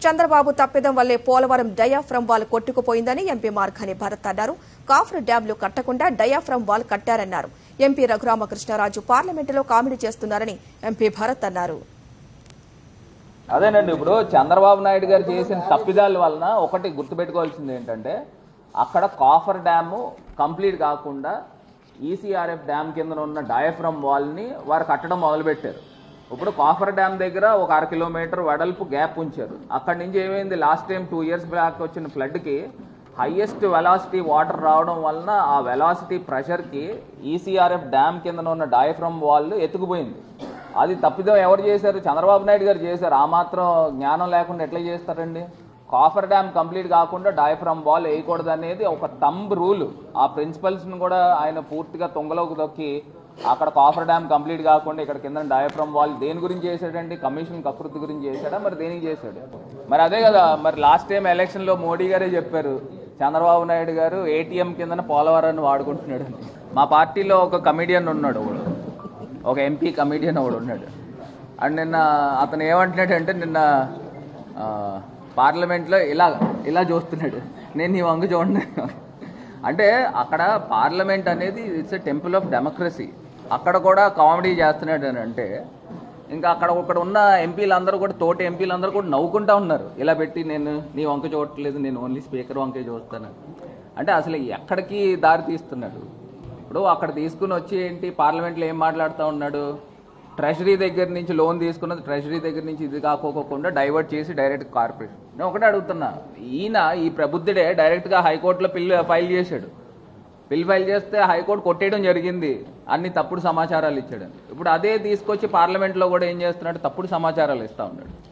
చంద్రబాబు తప్పిదం వల్లే Polavaram diaphragm wall కొట్టుకుపోయిందని ఎంపీ మార్గాని భరత్ అన్నారు కాఫర్ డ్యాంలు కట్టకుండా డయాఫ్రమ్ వాల్ కట్టారన్నారు ఎంపీ రఘురామకృష్ణరాజు పార్లమెంటులో కామెడీ చేస్తున్నారని ఎంపీ భరత్ అన్నారు అదేనండి ఇప్పుడు చంద్రబాబు నాయుడు గారు చేసిన తప్పిదాల వలన ఒకటి గుర్తుపెట్టుకోవాల్సింది ఏంటంటే అక్కడ కాఫర్ డ్యాము కంప్లీట్ కాకుండా ఈసీఆర్ఎఫ్ డ్యామ్ కింద ఉన్న డయాఫ్రమ్ వాల్ని వారు కట్టడం మొదలుపెట్టారు ఇప్పుడు కాఫర్ డ్యామ్ దగ్గర ఒక అర కిలోమీటర్ వెడల్పు గ్యాప్ ఉంచారు అక్కడి నుంచి ఏమైంది last time two years back వచ్చిన ఫ్లడ్కి హైయెస్ట్ వెలాసిటీ వాటర్ రావడం వలన ఆ వెలాసిటీ ప్రెషర్కి ఈసీఆర్ఎఫ్ డ్యామ్ కింద ఉన్న డయాఫ్రమ్ వాల్ ఎత్తుకుపోయింది అది తప్పిదం ఎవరు చేశారు చంద్రబాబు నాయుడు గారు చేశారు ఆ మాత్రం జ్ఞానం లేకుండా ఎట్లా చేస్తారండి కాఫర్ డ్యామ్ కంప్లీట్ కాకుండా డయాఫ్రమ్ వాల్ వేయకూడదు అనేది ఒక తంబ్ రూల్ ఆ ప్రిన్సిపల్స్ని కూడా ఆయన పూర్తిగా తొంగలోకి దొక్కి అక్కడ కాఫర్ డ్యామ్ కంప్లీట్ కాకుండా ఇక్కడ కింద డయాఫ్రమ్ వాల్ దేని గురించి చేశాడండి కమిషన్ కకృతి గురించి చేశాడా మరి దేనికి చేశాడు మరి అదే కదా మరి లాస్ట్ టైం ఎలక్షన్లో మోడీ గారే చెప్పారు చంద్రబాబు నాయుడు గారు ఏటీఎం కింద పోలవరాన్ని వాడుకుంటున్నాడు అని మా పార్టీలో ఒక కమిడియన్ ఉన్నాడు ఒకడు ఒక ఎంపీ కమిడియన్ ఒకడు ఉన్నాడు అండ్ నిన్న అతను ఏమంటున్నాడంటే నిన్న ఆ, పార్లమెంట్లో ఇలా ఇలా చూస్తున్నాడు నేను నీ వంగు చూడండి అంటే అక్కడ పార్లమెంట్ అనేది it's a temple of democracy అక్కడ కూడా కామెడీ చేస్తున్నాడు అని అంటే ఇంకా అక్కడ ఇక్కడ ఉన్న ఎంపీలందరూ కూడా తోటి ఎంపీలందరూ కూడా నవ్వుకుంటా ఉన్నారు ఇలా పెట్టి నేను నీ వంక చూడట్లేదు నేను ఓన్లీ స్పీకర్ వంకే చూస్తాను అంటే అసలు ఎక్కడికి దారి తీస్తున్నాడు ఇప్పుడు అక్కడ తీసుకుని వచ్చి ఏంటి పార్లమెంట్లో ఏం మాట్లాడుతూ ఉన్నాడు ట్రెషరీ దగ్గర నుంచి లోన్ తీసుకున్నది ట్రెషరీ దగ్గర నుంచి ఇది కాకోకుండా డైవర్ట్ చేసి డైరెక్ట్ కార్పొరేషన్ నేను ఒకటే అడుగుతున్నా ఈయన ఈ ప్రబుద్ధుడే డైరెక్ట్గా హైకోర్టులో బిల్ ఫైల్ చేశాడు బిల్ ఫైల్ చేస్తే హైకోర్టు కొట్టేయడం జరిగింది అన్ని తప్పుడు సమాచారాలు ఇచ్చాడు ఇప్పుడు అదే తీసుకొచ్చి పార్లమెంట్లో కూడా ఏం చేస్తున్నాడు తప్పుడు సమాచారాలు ఇస్తా ఉన్నాడు